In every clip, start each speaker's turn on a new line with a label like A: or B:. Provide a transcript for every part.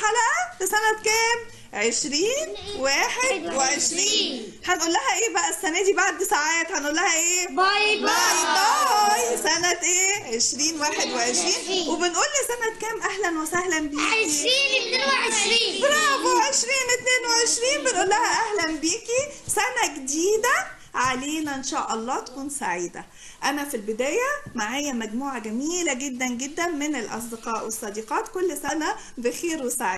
A: الحلقة في سنة كام؟ عشرين واحد وعشرين هنقول لها ايه بقى السنة دي بعد ساعات هنقول لها ايه؟
B: باي
A: باي باي سنة ايه؟ عشرين واحد وعشرين وبنقول لسنة كام أهلا وسهلا بيكي
B: عشرين اتنين وعشرين
A: برافو 2022 بنقول لها اهلا بيكي سنه جديده علينا ان شاء الله تكون سعيده انا في البدايه معايا مجموعه جميله جدا جدا من الاصدقاء والصديقات كل سنه بخير وسعاده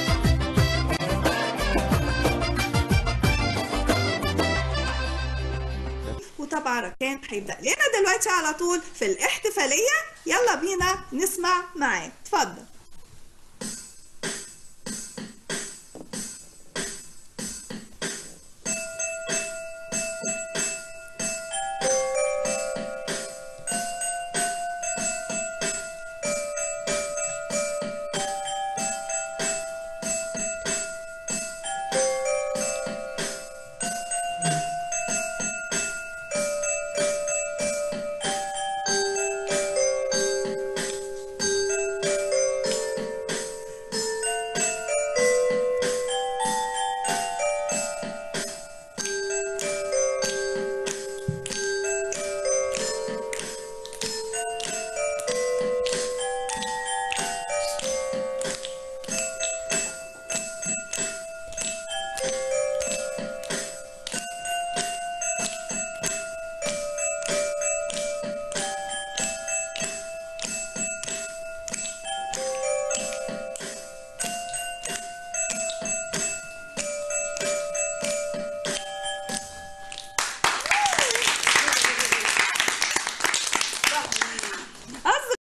A: وطبعا ركان هيبدا لنا دلوقتي على طول في الاحتفاليه يلا بينا نسمع معاه اتفضل